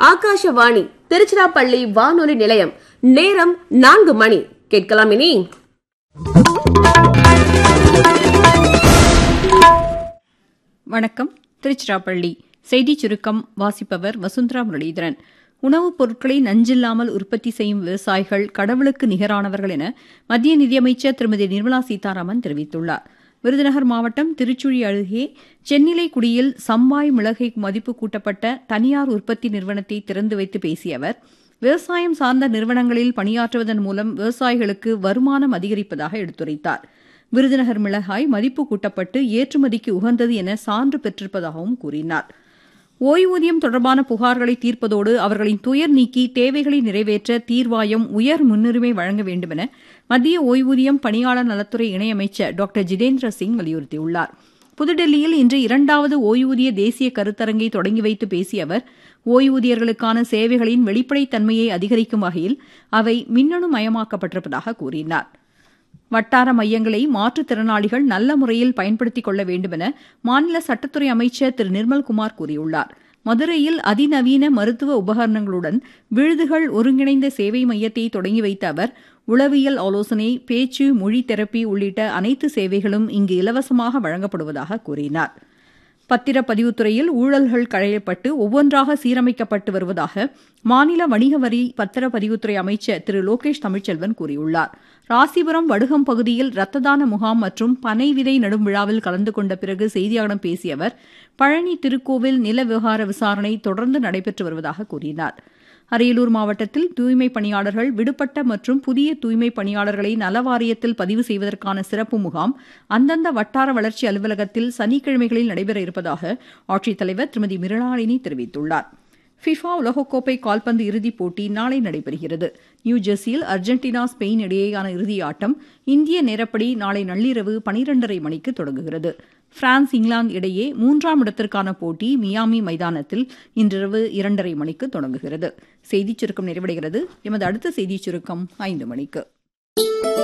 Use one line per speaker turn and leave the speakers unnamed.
ஆகாஷவாணி திருச்சிராப்பள்ளி வானொலி நிலையம் நேரம் நான்கு மணி கேட்கலாம் இனி
வணக்கம் திருச்சிராப்பள்ளி செய்திச் சுருக்கம் வாசிப்பவர் வசுந்தரா முரளீதரன் உணவுப் பொருட்களை நஞ்சில்லாமல் உற்பத்தி செய்யும் விவசாயிகள் கடவுளுக்கு நிகரானவர்கள் என மத்திய நிதியமைச்சர் திருமதி நிர்மலா சீதாராமன் தெரிவித்துள்ளார் விருதுநகர் மாவட்டம் திருச்சுழி அருகே சென்னிலைக்குடியில் சம்பாய் மிளகை மதிப்பு கூட்டப்பட்ட தனியார் உற்பத்தி நிறுவனத்தை திறந்து வைத்து பேசிய அவர் விவசாயம் சார்ந்த நிறுவனங்களில் பணியாற்றுவதன் மூலம் விவசாயிகளுக்கு வருமானம் அதிகரிப்பதாக எடுத்துரைத்தார் விருதுநகர் மிளகாய் மதிப்பு கூட்டப்பட்டு ஏற்றுமதிக்கு உகந்தது என சான்று பெற்றிருப்பதாகவும் கூறினார் ஓய்வூதியம் தொடர்பான புகார்களை தீர்ப்பதோடு அவர்களின் துயர் நீக்கி தேவைகளை நிறைவேற்ற தீர்வாயம் உயர் முன்னுரிமை வழங்க வேண்டுமென மத்திய ஓய்வூதியம் பணியாளர் நலத்துறை இணையமைச்சர் டாக்டர் ஜிதேந்திர சிங் வலியுறுத்தியுள்ளார் புதுடெல்லியில் இன்று இரண்டாவது ஓய்வூதிய தேசிய கருத்தரங்கை தொடங்கி வைத்து பேசிய அவர் ஓய்வூதியர்களுக்கான சேவைகளின் வெளிப்படைத்தன்மையை அதிகரிக்கும் வகையில் அவை மின்னணு மயமாக்கப்பட்டிருப்பதாக கூறினார் வட்டார மையங்களை மாற்றுத்திறனாளிகள் நல்ல முறையில் பயன்படுத்திக் கொள்ள வேண்டுமென மாநில சட்டத்துறை அமைச்சர் திரு நிர்மல்குமார் கூறியுள்ளார் மதுரையில் அதிநவீன மருத்துவ உபகரணங்களுடன் விழுதுகள் ஒருங்கிணைந்த சேவை மையத்தை தொடங்கி வைத்த அவர் உளவியல் ஆலோசனை பேச்சு மொழி தெரப்பி உள்ளிட்ட அனைத்து சேவைகளும் இங்கு இலவசமாக வழங்கப்படுவதாக கூறினார் பத்திரப்பதிவுத்துறையில் ஊழல்கள் களையப்பட்டு ஒவ்வொன்றாக சீரமைக்கப்பட்டு வருவதாக மாநில வணிக வரி பத்திரப்பதிவுத்துறை அமைச்சர் திரு லோகேஷ் தமிழ்ச்செல்வன் கூறியுள்ளார் ராசிபுரம் வடுகம் பகுதியில் ரத்த தான முகாம் மற்றும் பனை விதை நடும் விழாவில் கலந்து கொண்ட பிறகு செய்தியாளர்களிடம் பேசிய அவர் பழனி திருக்கோவில் நில விவகார விசாரணை தொடர்ந்து நடைபெற்று வருவதாக கூறினார் அரியலூர் மாவட்டத்தில் தூய்மை பணியாளர்கள் விடுபட்ட மற்றும் புதிய தூய்மை பணியாளர்களை நலவாரியத்தில் பதிவு செய்வதற்கான சிறப்பு முகாம் அந்தந்த வட்டார வளர்ச்சி அலுவலகத்தில் சனிக்கிழமைகளில் நடைபெற இருப்பதாக ஆட்சித்தலைவர் திருமதி மிருளாளினி தெரிவித்துள்ளார் ஃபிஃபா உலகக்கோப்பை கால்பந்து இறுதிப் போட்டி நாளை நடைபெறுகிறது நியூ ஜெர்சியில் அர்ஜென்டினா ஸ்பெயின் இடையேயான இறுதி ஆட்டம் இந்திய நேரப்படி நாளை நள்ளிரவு பனிரெண்டரை மணிக்கு தொடங்குகிறது பிரான்ஸ் இங்கிலாந்து இடையே மூன்றாம் இடத்திற்கான போட்டி மியாமி மைதானத்தில் இன்றிரவு இரண்டரை மணிக்கு தொடங்குகிறது செய்திச் சுருக்கம் நிறைவடைகிறது எமது அடுத்த செய்திச் சுருக்கம் ஐந்து மணிக்கு